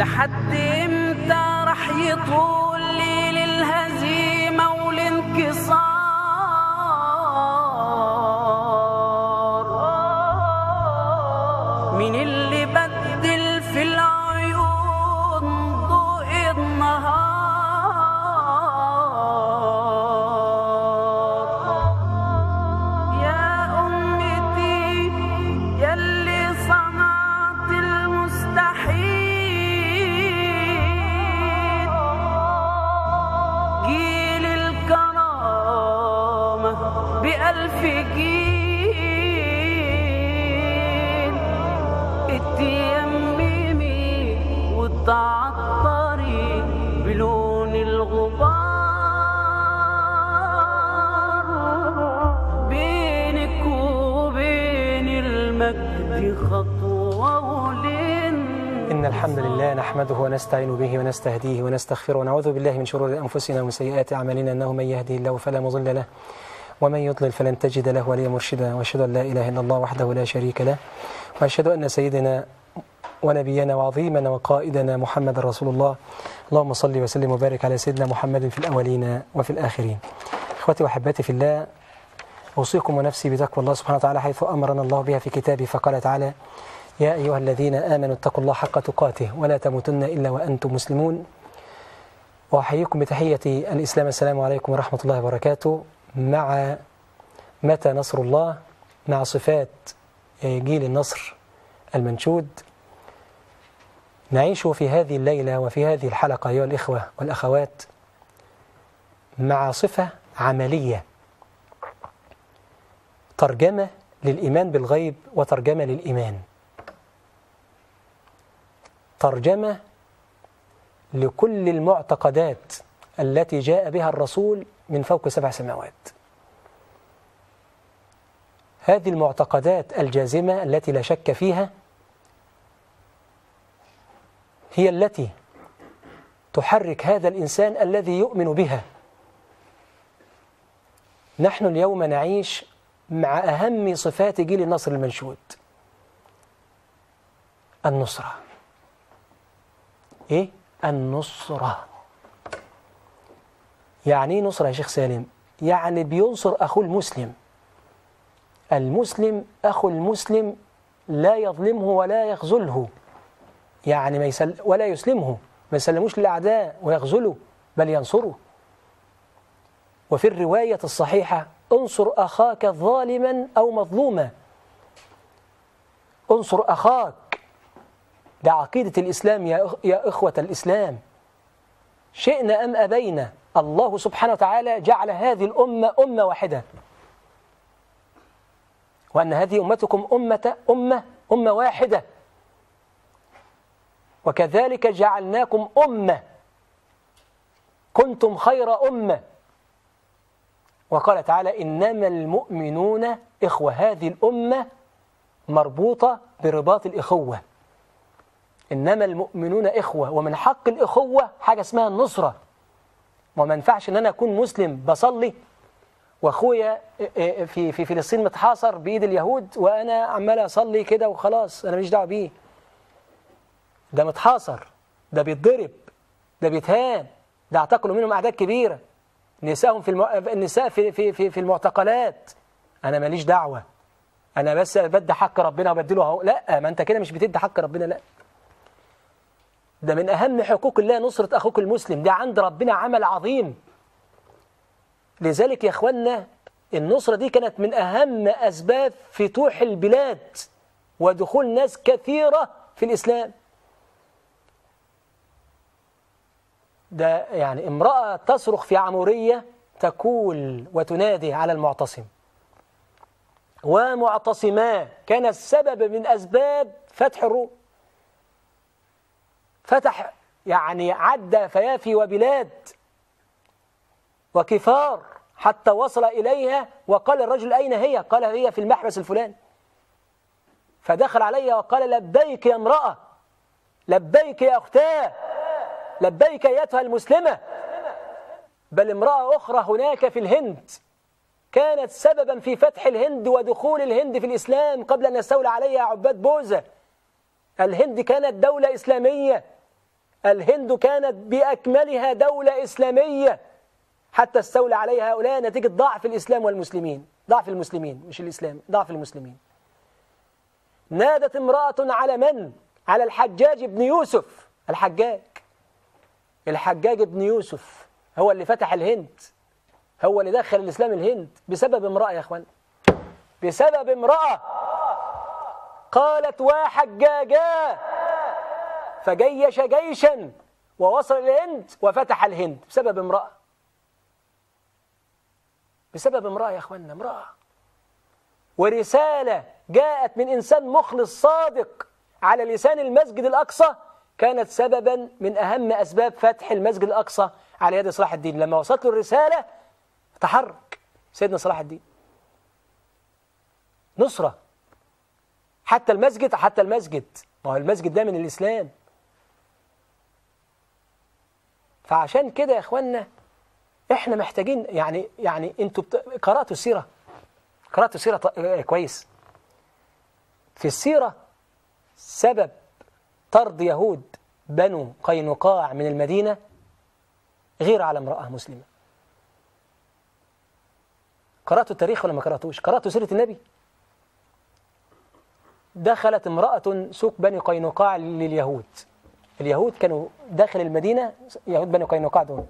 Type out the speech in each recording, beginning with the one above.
لحد امتى راح يطول ليل الهزيمة والانكسار مين اللي بدل في العيون ضوء النهار يا أمتي يلي صنعت المستحيل جيل الكرامة بألف جيل اتيممي وتعطري بلون الغبار بينك وبين المجد خطوة ولين إن الحمد لله نحمده ونستعين به ونستهديه ونستغفره ونعوذ بالله من شرور أنفسنا ومن سيئات أعمالنا أنه من يهده الله فلا مضل له ومن يضلل فلن تجد له وليا مرشدا وأشهد أن لا إله إلا الله وحده لا شريك له وأشهد أن سيدنا ونبينا وعظيمنا وقائدنا محمد رسول الله اللهم صل وسلم وبارك على سيدنا محمد في الأولين وفي الآخرين إخوتي وأحباتي في الله أوصيكم ونفسي بتقوى الله سبحانه وتعالى حيث أمرنا الله بها في كتابه فقال تعالى يا أيها الذين آمنوا اتقوا الله حق تقاته ولا تموتن إلا وأنتم مسلمون وأحييكم بتحية الإسلام السلام عليكم ورحمة الله وبركاته مع متى نصر الله مع صفات جيل النصر المنشود نعيش في هذه الليلة وفي هذه الحلقة أيها الإخوة والأخوات مع صفة عملية ترجمة للإيمان بالغيب وترجمة للإيمان ترجمة لكل المعتقدات التي جاء بها الرسول من فوق سبع سماوات هذه المعتقدات الجازمة التي لا شك فيها هي التي تحرك هذا الإنسان الذي يؤمن بها نحن اليوم نعيش مع أهم صفات جيل النصر المنشود النصرة إيه؟ النصرة يعني إيه نصرة يا شيخ سالم؟ يعني بينصر أخوه المسلم المسلم أخو المسلم لا يظلمه ولا يخذله يعني ما يسل ولا يسلمه ما يسلموش للأعداء ويخذله بل ينصره وفي الرواية الصحيحة انصر أخاك ظالما أو مظلوما انصر أخاك ده عقيدة الإسلام يا يا إخوة الإسلام شئنا أم أبينا الله سبحانه وتعالى جعل هذه الأمة أمة واحدة وأن هذه أمتكم أمة أمة أمة واحدة وكذلك جعلناكم أمة كنتم خير أمة وقال تعالى إنما المؤمنون إخوة هذه الأمة مربوطة برباط الإخوة إنما المؤمنون إخوة ومن حق الإخوة حاجة اسمها النصرة وما ينفعش إن أنا أكون مسلم بصلي وأخويا في في فلسطين متحاصر بإيد اليهود وأنا عمال أصلي كده وخلاص أنا مش دعوة بيه ده متحاصر ده بيتضرب ده بيتهان ده اعتقلوا منهم أعداد كبيرة نسائهم في المو... النساء في في في في المعتقلات انا ماليش دعوه انا بس بدي حق ربنا وبديله اهو لا ما انت كده مش بتدي حق ربنا لا ده من اهم حقوق الله نصره اخوك المسلم ده عند ربنا عمل عظيم لذلك يا اخوانا النصره دي كانت من اهم اسباب فتوح البلاد ودخول ناس كثيره في الاسلام ده يعني امرأة تصرخ في عمورية تقول وتنادي على المعتصم ومعتصما كان السبب من أسباب فتح الروم فتح يعني عدى فيافي وبلاد وكفار حتى وصل إليها وقال الرجل أين هي قال هي في المحبس الفلاني فدخل علي وقال لبيك يا امرأة لبيك يا أختاه لبيك أيتها المسلمة بل امرأة أخرى هناك في الهند كانت سببا في فتح الهند ودخول الهند في الإسلام قبل أن يستولى عليها عباد بوذا الهند كانت دولة إسلامية الهند كانت بأكملها دولة إسلامية حتى استولى عليها هؤلاء نتيجة ضعف الإسلام والمسلمين ضعف المسلمين مش الإسلام ضعف المسلمين نادت امرأة على من؟ على الحجاج بن يوسف الحجاج الحجاج بن يوسف هو اللي فتح الهند هو اللي دخل الإسلام الهند بسبب امرأة يا أخوان بسبب امرأة قالت وحجاجا فجيش جيشا ووصل الهند وفتح الهند بسبب امرأة بسبب امرأة يا أخوانا امرأة ورسالة جاءت من إنسان مخلص صادق على لسان المسجد الأقصى كانت سببا من أهم أسباب فتح المسجد الأقصى على يد صلاح الدين لما وصلت له الرسالة تحرك سيدنا صلاح الدين نصرة حتى المسجد حتى المسجد ما هو المسجد ده من الإسلام فعشان كده يا إخوانا إحنا محتاجين يعني يعني أنتوا بت... قرأتوا السيرة قرأتوا السيرة ط... كويس في السيرة سبب طرد يهود بنو قينقاع من المدينة غير على امرأة مسلمة قرأتوا التاريخ ولا ما قرأتوش قرأتوا سيرة النبي دخلت امرأة سوق بني قينقاع لليهود اليهود كانوا داخل المدينة يهود بني قينقاع دول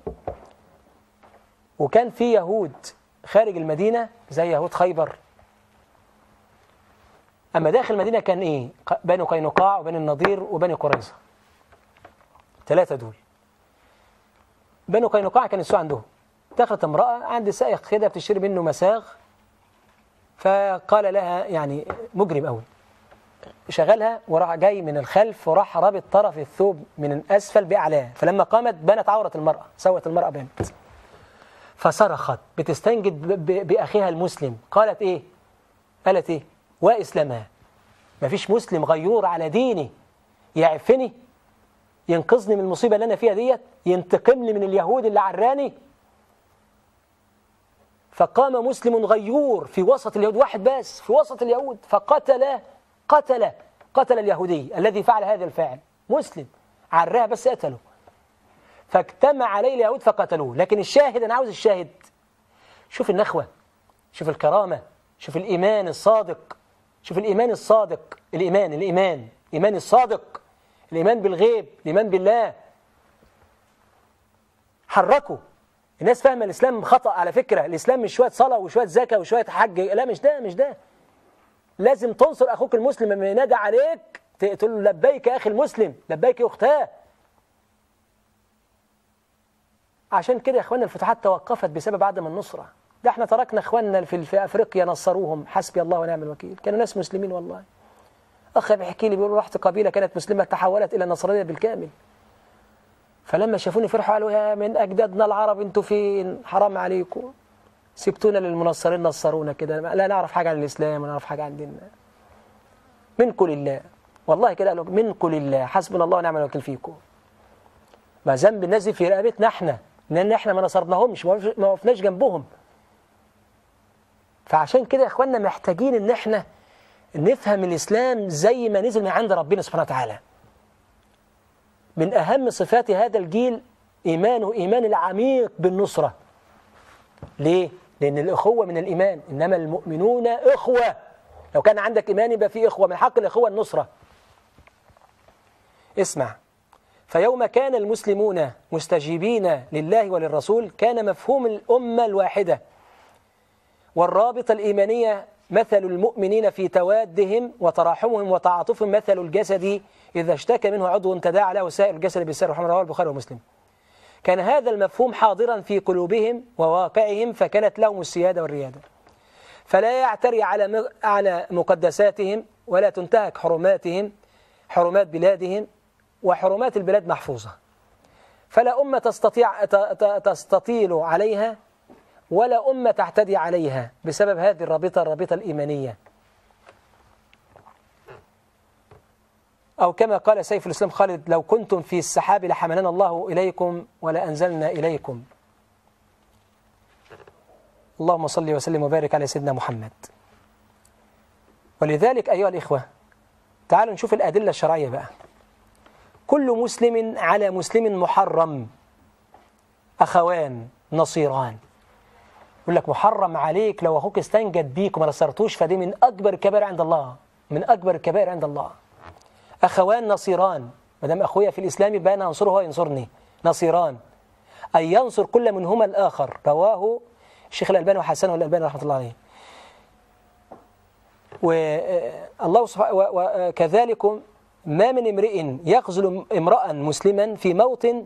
وكان في يهود خارج المدينة زي يهود خيبر أما داخل المدينة كان إيه بني قينقاع وبني النضير وبني قريظة ثلاثة دول بني قينقاع كان السوق عندهم دخلت امرأة عند سائق كده بتشتري منه مساغ فقال لها يعني مجرم قوي شغلها وراح جاي من الخلف وراح رابط طرف الثوب من الأسفل بأعلاه فلما قامت بانت عورة المرأة سوت المرأة بانت فصرخت بتستنجد بأخيها المسلم قالت إيه قالت إيه وإسلامها مفيش مسلم غيور على ديني يعفني ينقذني من المصيبة اللي أنا فيها ديت ينتقم لي من اليهود اللي عراني فقام مسلم غيور في وسط اليهود واحد بس في وسط اليهود فقتل قتل قتل اليهودي الذي فعل هذا الفعل مسلم عراه بس قتله فاجتمع عليه اليهود فقتلوه لكن الشاهد أنا عاوز الشاهد شوف النخوة شوف الكرامة شوف الإيمان الصادق شوف الإيمان الصادق الإيمان الإيمان الإيمان الصادق الإيمان بالغيب الإيمان بالله حركوا الناس فاهمة الإسلام خطأ على فكرة الإسلام مش شوية صلاة وشوية زكاة وشوية حج لا مش ده مش ده لازم تنصر أخوك المسلم لما ينادى عليك تقول له لبيك يا أخي المسلم لبيك يا أختاه عشان كده يا اخواننا الفتوحات توقفت بسبب عدم النصرة ده احنا تركنا اخواننا في, في افريقيا نصروهم حسبي الله ونعم الوكيل كانوا ناس مسلمين والله اخ بيحكي لي بيقول رحت قبيله كانت مسلمه تحولت الى النصرانيه بالكامل فلما شافوني فرحوا قالوا يا من اجدادنا العرب انتوا فين حرام عليكم سبتونا للمنصرين نصرونا كده لا نعرف حاجه عن الاسلام ولا نعرف حاجه عن ديننا منكم لله والله كده قالوا منكم لله حسبنا الله ونعم الوكيل فيكم ما ذنب الناس دي في رقبتنا احنا لان احنا ما نصرناهمش ما وقفناش جنبهم فعشان كده يا اخواننا محتاجين ان احنا نفهم الاسلام زي ما نزل من عند ربنا سبحانه وتعالى من اهم صفات هذا الجيل ايمانه ايمان العميق بالنصره ليه لان الاخوه من الايمان انما المؤمنون اخوه لو كان عندك ايمان يبقى في اخوه من حق الاخوه النصره اسمع فيوم كان المسلمون مستجيبين لله وللرسول كان مفهوم الأمة الواحدة والرابطة الإيمانية مثل المؤمنين في توادهم وتراحمهم وتعاطفهم مثل الجسد إذا اشتكى منه عضو تداعى له سائر الجسد بالسر رحمه رواه البخاري ومسلم كان هذا المفهوم حاضرا في قلوبهم وواقعهم فكانت لهم السيادة والريادة فلا يعتري على على مقدساتهم ولا تنتهك حرماتهم حرمات بلادهم وحرمات البلاد محفوظة فلا أمة تستطيع تستطيل عليها ولا أمة تعتدي عليها بسبب هذه الرابطة الرابطة الإيمانية أو كما قال سيف الإسلام خالد لو كنتم في السحاب لحملنا الله إليكم ولا أنزلنا إليكم اللهم صل وسلم وبارك على سيدنا محمد ولذلك أيها الإخوة تعالوا نشوف الأدلة الشرعية بقى كل مسلم على مسلم محرم أخوان نصيران يقول لك محرم عليك لو أخوك استنجد بيك وما نصرتوش فدي من أكبر الكبائر عند الله من أكبر الكبائر عند الله أخوان نصيران ما دام أخويا في الإسلام يبقى أنا أنصره هو ينصرني نصيران أي ينصر كل منهما الآخر رواه الشيخ الألباني وحسنه الألباني رحمة الله عليه والله سبحانه وكذلك ما من امرئ يخذل امرأ مسلما في موطن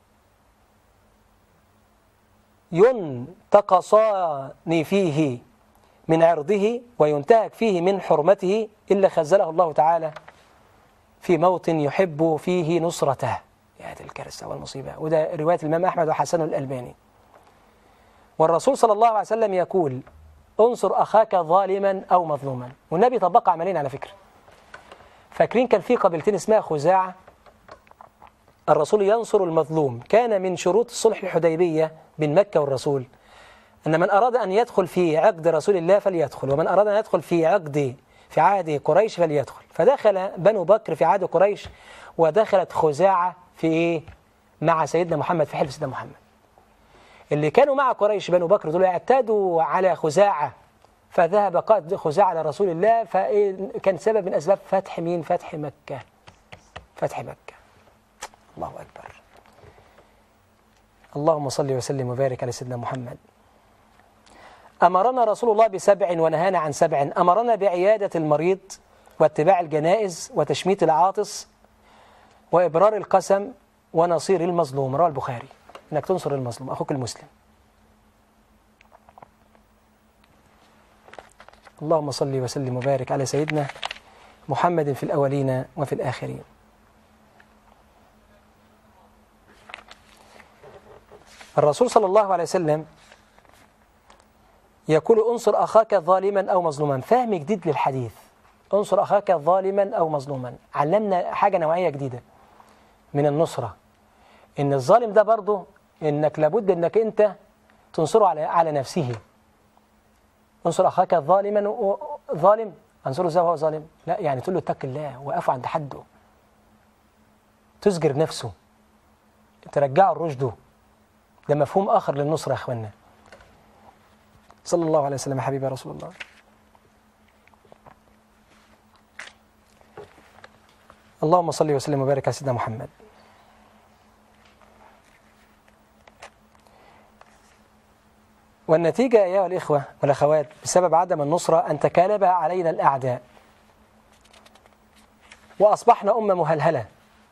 ينتقصان فيه من عرضه وينتهك فيه من حرمته إلا خزله الله تعالى في موطن يحب فيه نصرته يا هذه الكارثة والمصيبة وده رواية الإمام أحمد وحسن الألباني والرسول صلى الله عليه وسلم يقول انصر أخاك ظالما أو مظلوما والنبي طبق عملين على فكرة فاكرين كان في قبيلتين اسمها خزاعة الرسول ينصر المظلوم كان من شروط الصلح الحديبية بين مكة والرسول أن من أراد أن يدخل في عقد رسول الله فليدخل ومن أراد أن يدخل في عقد في عهد قريش فليدخل فدخل بنو بكر في عهد قريش ودخلت خزاعة في إيه؟ مع سيدنا محمد في حلف سيدنا محمد اللي كانوا مع قريش بنو بكر دول اعتادوا على خزاعة فذهب قائد خزاعة على رسول الله فكان سبب من أسباب فتح مين فتح مكة فتح مكة الله أكبر اللهم صل وسلم وبارك على سيدنا محمد أمرنا رسول الله بسبع ونهانا عن سبع أمرنا بعيادة المريض واتباع الجنائز وتشميت العاطس وإبرار القسم ونصير المظلوم رواه البخاري انك تنصر المظلوم اخوك المسلم اللهم صل وسلم وبارك على سيدنا محمد في الاولين وفي الاخرين الرسول صلى الله عليه وسلم يقول انصر اخاك ظالما او مظلوما فهم جديد للحديث انصر اخاك ظالما او مظلوما علمنا حاجه نوعيه جديده من النصره ان الظالم ده برضه انك لابد انك انت تنصره على على نفسه انصر اخاك ظالما ظالم انصره ازاي وهو ظالم لا يعني تقول له اتق الله وقفه عند حده تسجر نفسه ترجعه لرشده ده مفهوم اخر للنصره يا اخوانا صلى الله عليه وسلم يا حبيبي رسول الله اللهم صل وسلم وبارك على سيدنا محمد والنتيجة أيها الإخوة والأخوات بسبب عدم النصرة أن تكالب علينا الأعداء وأصبحنا أمة مهلهلة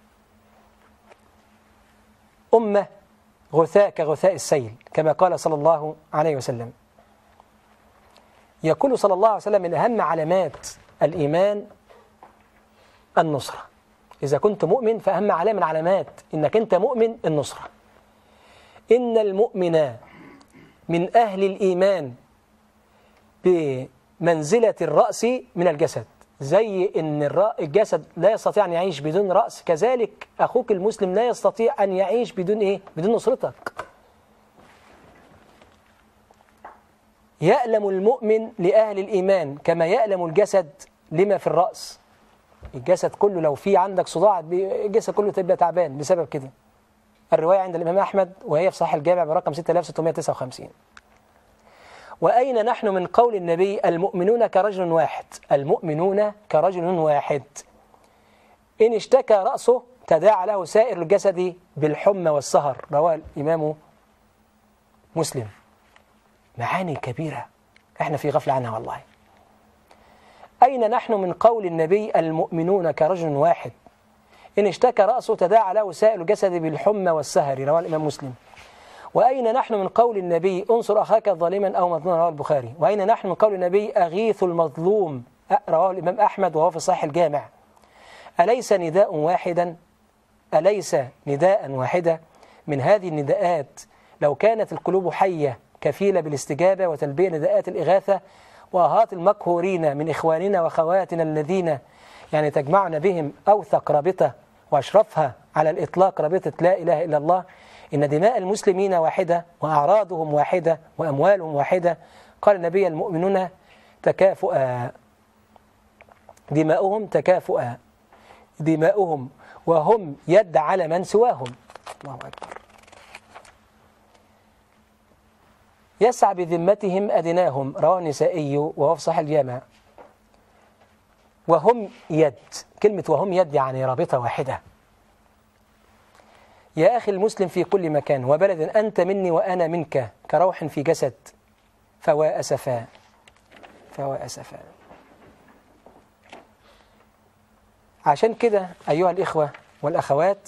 أمة غثاء كغثاء السيل كما قال صلى الله عليه وسلم يقول صلى الله عليه وسلم من أهم علامات الإيمان النصرة إذا كنت مؤمن فأهم علامة من علامات إنك أنت مؤمن النصرة إن المؤمن من أهل الإيمان بمنزلة الرأس من الجسد زي أن الجسد لا يستطيع أن يعيش بدون رأس كذلك أخوك المسلم لا يستطيع أن يعيش بدون إيه؟ بدون نصرتك يألم المؤمن لأهل الإيمان كما يألم الجسد لما في الرأس الجسد كله لو في عندك صداع الجسد كله تبقى تعبان بسبب كده الرواية عند الإمام أحمد وهي في صحيح الجامع برقم 6659 وأين نحن من قول النبي المؤمنون كرجل واحد المؤمنون كرجل واحد إن اشتكى رأسه تداعى له سائر الجسد بالحمى والسهر رواه الإمام مسلم معاني كبيرة احنا في غفلة عنها والله أين نحن من قول النبي المؤمنون كرجل واحد إن اشتكى رأسه تداعى له سائر الجسد بالحمى والسهر رواه الإمام مسلم وأين نحن من قول النبي انصر أخاك ظالما أو مظلوما رواه البخاري وأين نحن من قول النبي أغيث المظلوم رواه الإمام أحمد وهو في صحيح الجامع أليس نداء واحدا أليس نداء واحدة من هذه النداءات لو كانت القلوب حية كفيلة بالاستجابة وتلبية نداءات الإغاثة وأهات المقهورين من إخواننا وأخواتنا الذين يعني تجمعنا بهم أوثق رابطة وأشرفها على الإطلاق رابطة لا إله إلا الله إن دماء المسلمين واحدة وأعراضهم واحدة وأموالهم واحدة قال النبي المؤمنون تكافؤا دماؤهم تكافؤا دماؤهم وهم يد على من سواهم الله أكبر يسعى بذمتهم أدناهم رواه النسائي وهو في صحيح الجامع وهم يد كلمة وهم يد يعني رابطة واحدة يا أخي المسلم في كل مكان وبلد أنت مني وأنا منك كروح في جسد فوا أسفا فوا أسفا عشان كده أيها الإخوة والأخوات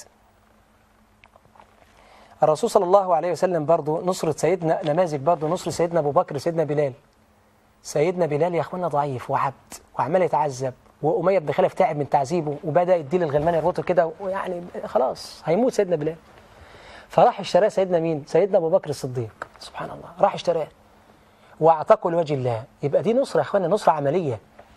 الرسول صلى الله عليه وسلم برضو نصرة سيدنا نماذج برضو نصرة سيدنا أبو بكر سيدنا بلال سيدنا بلال يا أخوانا ضعيف وعبد وعمال يتعذب وأمية بن خلف تعب من تعذيبه وبدأ يديل الغلمان يربطه كده ويعني خلاص هيموت سيدنا بلال فراح اشتراه سيدنا مين؟ سيدنا أبو بكر الصديق سبحان الله راح اشتراه واعتقوا لوجه الله يبقى دي نصرة يا أخوانا نصرة عملية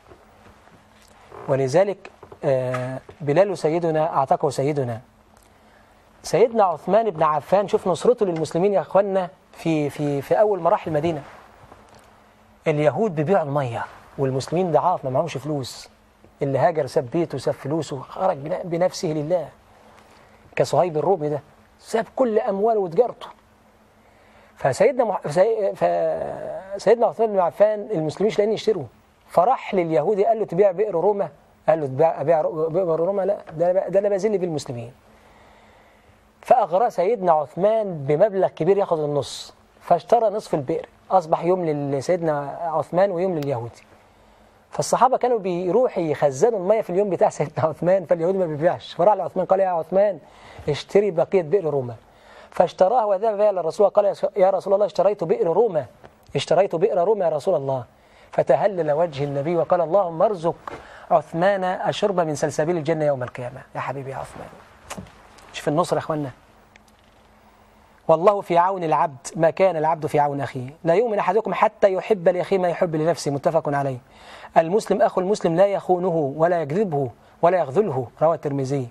ولذلك آه، بلال سيدنا اعتقه سيدنا سيدنا عثمان بن عفان شوف نصرته للمسلمين يا اخوانا في في في اول مراحل المدينه اليهود بيبيعوا الميه والمسلمين ضعاف ما معهمش فلوس اللي هاجر ساب بيته ساب فلوسه خرج بن- بنفسه لله كصهيب الرومي ده ساب كل امواله وتجارته فسيدنا مح... سي... ف... سيدنا عثمان بن عفان المسلمين مش لاقيين يشتروا فراح لليهودي قال له تبيع بئر روما قال له تبيع ابيع رو- بئر روما لا ده أنا ب- ده انا بذل بالمسلمين فاغرى سيدنا عثمان بمبلغ كبير ياخد النص فاشترى نصف البئر اصبح يوم لسيدنا عثمان ويوم لليهودي فالصحابه كانوا بيروحوا يخزنوا الميه في اليوم بتاع سيدنا عثمان فاليهودي ما بيبيعش فراح لعثمان قال يا عثمان اشتري بقيه بئر روما فاشتراها وذهب بها للرسول قال يا رسول الله اشتريت بئر روما اشتريت بئر روما يا رسول الله فتهلل وجه النبي وقال اللهم ارزق عثمان الشرب من سلسبيل الجنة يوم القيامة يا حبيبي يا عثمان شوف النصر يا اخوانا والله في عون العبد ما كان العبد في عون أخيه لا يؤمن أحدكم حتى يحب لأخيه ما يحب لنفسه متفق عليه المسلم أخو المسلم لا يخونه ولا يكذبه ولا يخذله رواه الترمذي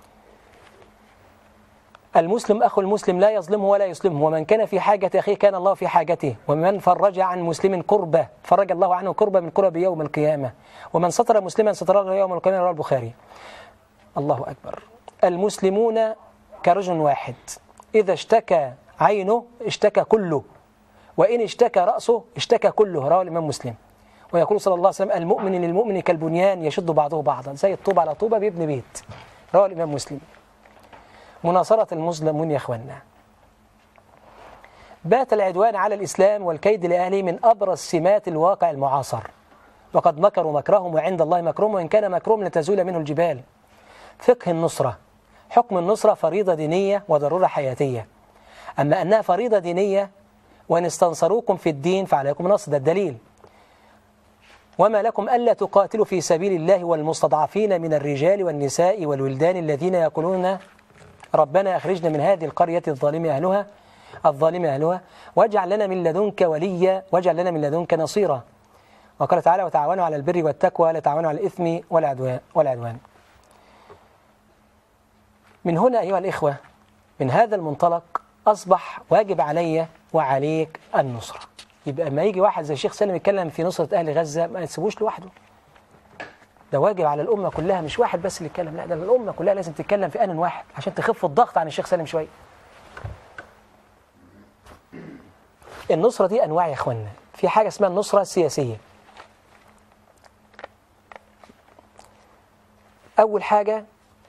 المسلم أخو المسلم لا يظلمه ولا يسلمه ومن كان في حاجة أخيه كان الله في حاجته ومن فرج عن مسلم كربة فرج الله عنه كربة من كرب يوم القيامة ومن ستر مسلما ستر الله يوم القيامة رواه البخاري الله أكبر المسلمون كرجل واحد إذا اشتكى عينه اشتكى كله وإن اشتكى رأسه اشتكى كله رواه الإمام مسلم ويقول صلى الله عليه وسلم المؤمن للمؤمن كالبنيان يشد بعضه بعضا زي الطوب على طوبة بيبني بيت رواه الإمام مسلم مناصرة المظلمون يا اخوانا بات العدوان على الإسلام والكيد لأهله من أبرز سمات الواقع المعاصر وقد مكروا مكرهم وعند الله مكرهم وإن كان مكرهم لتزول منه الجبال فقه النصرة حكم النصرة فريضة دينية وضرورة حياتية أما أنها فريضة دينية وإن استنصروكم في الدين فعليكم نصر ده الدليل وما لكم ألا تقاتلوا في سبيل الله والمستضعفين من الرجال والنساء والولدان الذين يقولون ربنا أخرجنا من هذه القرية الظالم أهلها الظالم أهلها واجعل لنا من لدنك وليا واجعل لنا من لدنك نصيرا وقال تعالى وتعاونوا على البر والتقوى ولا تعاونوا على الإثم والعدوان والعدوان من هنا أيها الإخوة من هذا المنطلق أصبح واجب علي وعليك النصرة يبقى ما يجي واحد زي الشيخ سالم يتكلم في نصرة أهل غزة ما تسيبوش لوحده ده واجب على الأمة كلها مش واحد بس اللي يتكلم لا ده الأمة كلها لازم تتكلم في آن واحد عشان تخف الضغط عن الشيخ سالم شوية النصرة دي أنواع يا إخوانا في حاجة اسمها النصرة السياسية أول حاجة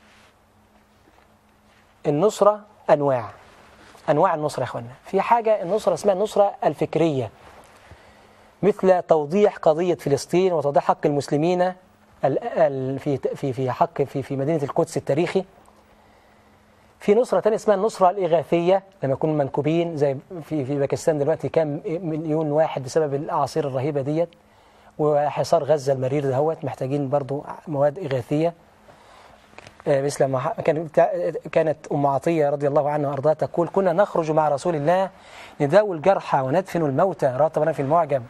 النصرة أنواع أنواع النصرة يا إخوانا في حاجة النصرة اسمها النصرة الفكرية مثل توضيح قضية فلسطين وتوضيح حق المسلمين ال- ال- في في في حق في في مدينة القدس التاريخي في نصرة تانية اسمها النصرة الإغاثية لما يكونوا منكوبين زي في في باكستان دلوقتي كام مليون واحد بسبب الأعاصير الرهيبة ديت وحصار غزة المرير دهوت محتاجين برضو مواد إغاثية آه، مثل ما ح- كان كانت أم عطية رضي الله عنها وأرضاها تقول كنا نخرج مع رسول الله نداوي الجرحى وندفن الموتى رواه طبعا في المعجم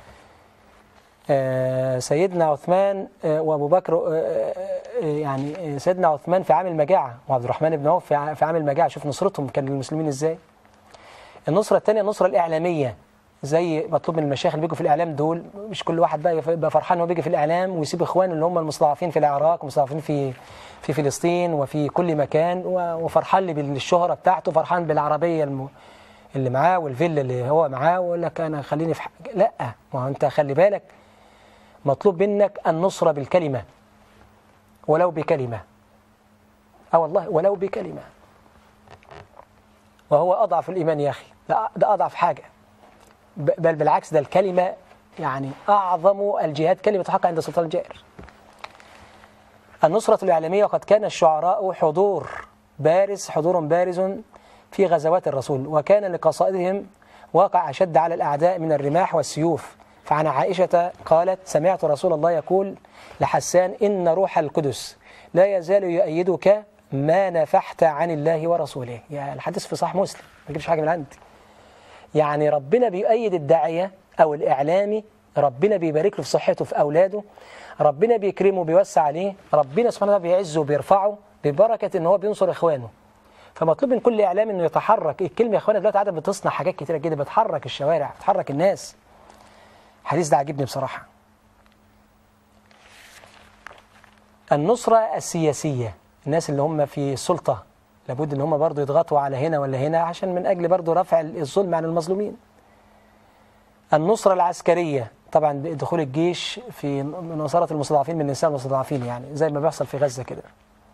آه، سيدنا عثمان آه، وابو بكر آه، آه، يعني آه، سيدنا عثمان في عام المجاعه وعبد الرحمن بن عوف في ع- في عام المجاعه شوف نصرتهم كان للمسلمين ازاي النصره الثانيه النصره الاعلاميه زي مطلوب من المشايخ اللي بيجوا في الاعلام دول مش كل واحد بقى يبقى فرحان انه بيجي في الاعلام ويسيب اخوانه اللي هم المستضعفين في العراق ومستضعفين في في فلسطين وفي كل مكان و- وفرحان لي بالشهره بتاعته فرحان بالعربيه الم... اللي معاه والفيلا اللي هو معاه ويقول لك انا خليني في حاجة. لا ما هو انت خلي بالك مطلوب منك النصره بالكلمه ولو بكلمه اه والله ولو بكلمه وهو اضعف الايمان يا اخي ده ده اضعف حاجه ب- بل بالعكس ده الكلمة يعني أعظم الجهاد كلمة الحق عند سلطان الجائر النصرة الإعلامية وقد كان الشعراء حضور بارز حضور بارز في غزوات الرسول وكان لقصائدهم واقع أشد على الأعداء من الرماح والسيوف فعن عائشة قالت سمعت رسول الله يقول لحسان إن روح القدس لا يزال يؤيدك ما نفحت عن الله ورسوله يا الحديث في صحيح مسلم ما تجيبش حاجة من عندي يعني ربنا بيؤيد الداعية أو الإعلامي ربنا بيبارك له في صحته في أولاده ربنا بيكرمه بيوسع عليه ربنا سبحانه وتعالى بيعزه وبيرفعه ببركة إن هو بينصر إخوانه فمطلوب من كل إعلام إنه يتحرك الكلمة يا إخوانا دلوقتي قاعدة بتصنع حاجات كتيرة جدا بتحرك الشوارع بتحرك الناس الحديث ده عجبني بصراحة النصرة السياسية الناس اللي هم في السلطة لابد ان هم برضه يضغطوا على هنا ولا هنا عشان من اجل برضه رفع الظلم عن المظلومين النصرة العسكرية طبعا دخول الجيش في مناصرة المستضعفين من النساء المستضعفين يعني زي ما بيحصل في غزة كده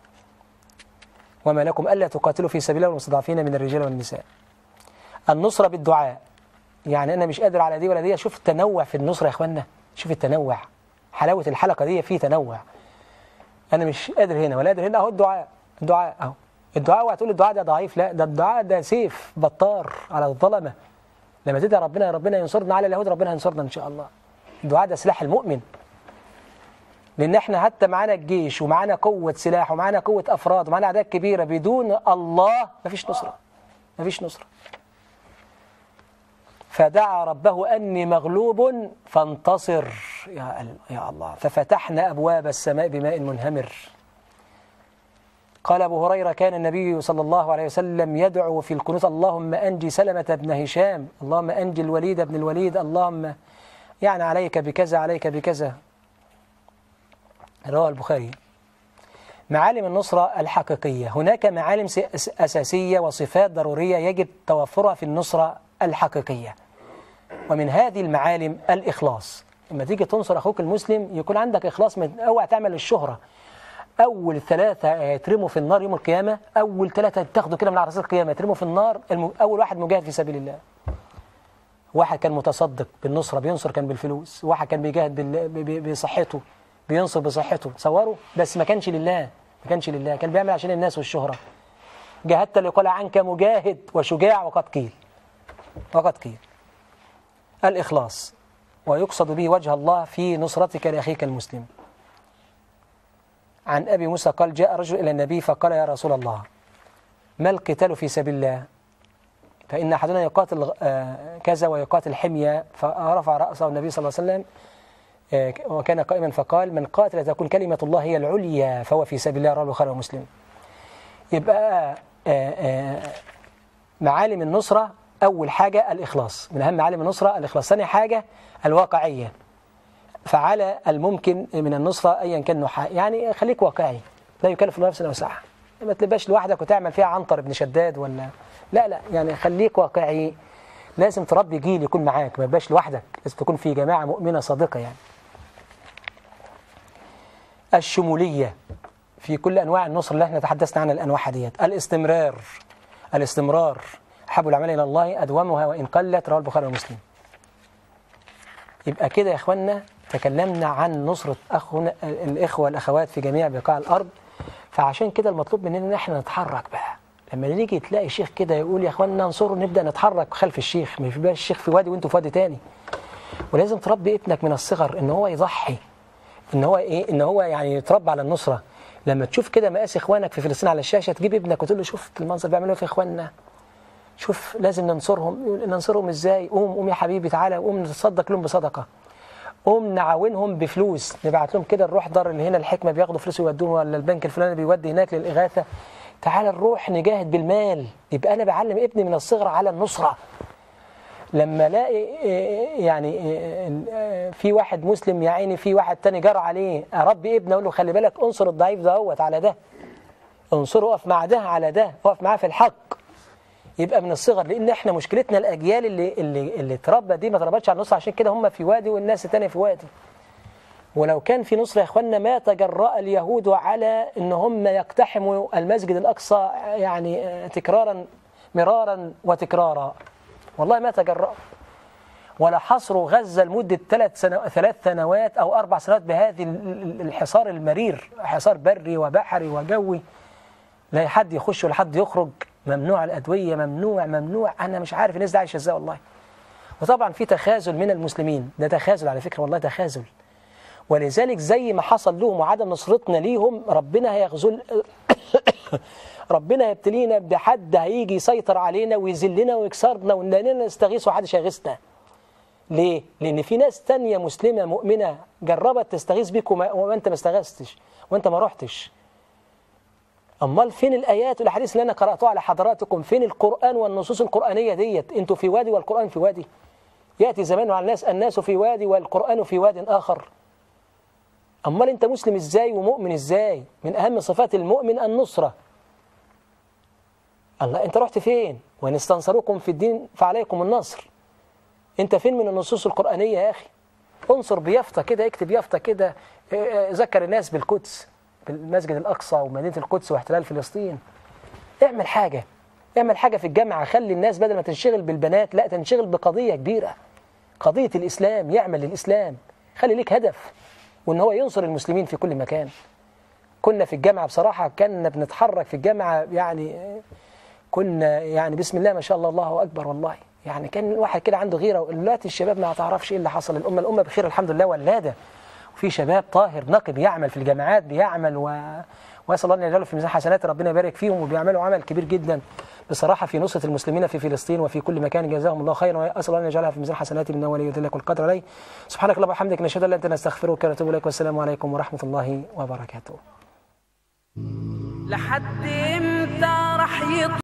وما لكم ألا تقاتلوا في سبيل الله والمستضعفين من الرجال والنساء النصرة بالدعاء يعني أنا مش قادر على دي ولا دي شوف التنوع في النصرة يا إخوانا شوف التنوع حلاوة الحلقة دي فيه تنوع أنا مش قادر هنا ولا قادر هنا أهو الدعاء الدعاء أهو الدعاء وهتقول الدعاء ده ضعيف لا ده الدعاء ده سيف بطار على الظلمة لما تدعي ربنا ربنا ينصرنا على اليهود ربنا ينصرنا إن شاء الله الدعاء ده سلاح المؤمن لأن احنا حتى معانا الجيش ومعانا قوة سلاح ومعانا قوة أفراد ومعانا أعداد كبيرة بدون الله مفيش نصرة مفيش نصرة فدعا ربه أني مغلوب فانتصر يا, ال- يا الله ففتحنا أبواب السماء بماء منهمر قال أبو هريرة كان النبي صلى الله عليه وسلم يدعو في القنوت اللهم أنجي سلمة بن هشام اللهم أنجي الوليد بن الوليد اللهم يعني عليك بكذا عليك بكذا رواه البخاري معالم النصرة الحقيقية هناك معالم س- أس- أساسية وصفات ضرورية يجب توفرها في النصرة الحقيقية ومن هذه المعالم الإخلاص لما تيجي تنصر أخوك المسلم يكون عندك إخلاص من أوعى تعمل الشهرة أول ثلاثة يترموا في النار يوم القيامة أول ثلاثة تاخدوا كده من على رأس القيامة يترموا في النار الم... أول واحد مجاهد في سبيل الله واحد كان متصدق بالنصرة بينصر كان بالفلوس واحد كان بيجاهد بال... ب... ب... بصحته بينصر بصحته تصوروا بس ما كانش لله ما كانش لله كان بيعمل عشان الناس والشهرة جاهدت ليقال عنك مجاهد وشجاع وقد قيل وقد قيل الإخلاص ويقصد به وجه الله في نصرتك لأخيك المسلم عن أبي موسى قال جاء رجل إلى النبي فقال يا رسول الله ما القتال في سبيل الله فإن أحدنا يقاتل آه، كذا ويقاتل حمية فرفع رأسه النبي صلى الله عليه وسلم آه، وكان قائما فقال من قاتل تكون كلمة الله هي العليا فهو في سبيل الله رواه البخاري ومسلم يبقى آه، آه، معالم النصرة أول حاجة الإخلاص من أهم معالم النصرة الإخلاص ثاني حاجة الواقعية فعلى الممكن من النصرة أيا كان نوعها يعني خليك واقعي لا يكلف الله نفسا وسعها ما تبقاش لوحدك وتعمل فيها عنتر ابن شداد ولا لا لا يعني خليك واقعي لازم تربي جيل يكون معاك ما تبقاش لوحدك لازم تكون في جماعة مؤمنة صادقة يعني الشمولية في كل أنواع النصر اللي احنا تحدثنا عنها الأنواع ديت الاستمرار الاستمرار أحب الأعمال إلى الله أدومها وإن قلت رواه البخاري ومسلم يبقى كده يا إخوانا تكلمنا عن نصرة أخونا الإخوة والأخوات في جميع بقاع الأرض فعشان كده المطلوب مننا إن احنا نتحرك بقى لما نيجي تلاقي شيخ كده يقول يا إخوانا انصروا نبدأ نتحرك خلف الشيخ ما يبقاش الشيخ في وادي وانتوا في وادي تاني ولازم تربي ابنك من الصغر ان هو يضحي ان هو ايه ان هو يعني يتربى على النصره لما تشوف كده مقاس اخوانك في فلسطين على الشاشه تجيب ابنك وتقول له شوف المنظر بيعملوا ايه في اخواننا شوف لازم ننصرهم يقول ننصرهم ازاي قوم قوم يا حبيبي تعالى قوم نتصدق لهم بصدقه قوم نعاونهم بفلوس نبعت لهم كده نروح دار اللي هنا الحكمه بياخدوا فلوس يودوهم ولا البنك الفلاني بيودي هناك للاغاثه تعالى نروح نجاهد بالمال يبقى انا بعلم ابني من الصغر على النصره لما الاقي إيه، يعني إيه، إيه، في واحد مسلم يا عيني في واحد تاني جرى عليه اربي ابني اقول له خلي بالك انصر الضعيف دوت على ده انصره اقف مع ده على ده اقف معاه في الحق يبقى من الصغر لان احنا مشكلتنا الاجيال اللي اللي اللي اتربى دي ما اتربتش على النصر عشان كده هم في وادي والناس التانية في وادي ولو كان في نصر يا اخوانا ما تجرأ اليهود على ان هم يقتحموا المسجد الاقصى يعني آه، تكرارا مرارا وتكرارا والله ما تجرأوا ولا حصروا غزة لمدة ثلاث سنو... ثلاث سنوات أو أربع سنوات بهذه ال- ال- الحصار المرير حصار بري وبحري وجوي لا حد يخش ولا حد يخرج ممنوع الأدوية ممنوع ممنوع أنا مش عارف الناس دي عايشة إزاي والله وطبعا في تخاذل من المسلمين ده تخاذل على فكرة والله تخاذل ولذلك زي ما حصل لهم وعدم نصرتنا ليهم ربنا هيغزل ربنا يبتلينا بحد هيجي يسيطر علينا ويذلنا ويكسرنا ونلاقينا نستغيث وحدش هيغيثنا ليه؟ لأن في ناس تانية مسلمة مؤمنة جربت تستغيث بيك وما, وما أنت ما استغثتش وأنت ما رحتش أمال فين الآيات والأحاديث اللي أنا قرأتها على حضراتكم فين القرآن والنصوص القرآنية ديت أنتوا في وادي والقرآن في وادي يأتي زمان على الناس الناس في وادي والقرآن في واد آخر أمال أنت مسلم إزاي ومؤمن إزاي من أهم صفات المؤمن النصرة الله أنت رحت فين وإن استنصروكم في الدين فعليكم النصر أنت فين من النصوص القرآنية يا أخي انصر بيافطة كده اكتب يافطة كده اه، اه، ذكر الناس بالقدس بالمسجد الأقصى ومدينة القدس واحتلال فلسطين اعمل حاجة اعمل حاجة في الجامعة خلي الناس بدل ما تنشغل بالبنات لا تنشغل بقضية كبيرة قضية الإسلام يعمل للإسلام خلي ليك هدف وإن هو ينصر المسلمين في كل مكان كنا في الجامعة بصراحة كنا بنتحرك في الجامعة يعني اه، كنا يعني بسم الله ما شاء الله الله أكبر والله يعني كان الواحد كده عنده غيرة دلوقتي الشباب ما تعرفش إيه اللي حصل الأمة الأمة بخير الحمد لله ولادة وفي شباب طاهر نقي بيعمل في الجامعات بيعمل و... واسال الله ان يجعله في ميزان حسنات ربنا يبارك فيهم وبيعملوا عمل كبير جدا بصراحه في نصره المسلمين في فلسطين وفي كل مكان جزاهم الله خيرا واسال الله ان يجعلها في ميزان حسنات من ولي ذلك والقدر عليه سبحانك اللهم وبحمدك نشهد ان لا اله الا انت نستغفرك ونتوب اليك والسلام عليكم ورحمه الله وبركاته لحد امتى راح يطلع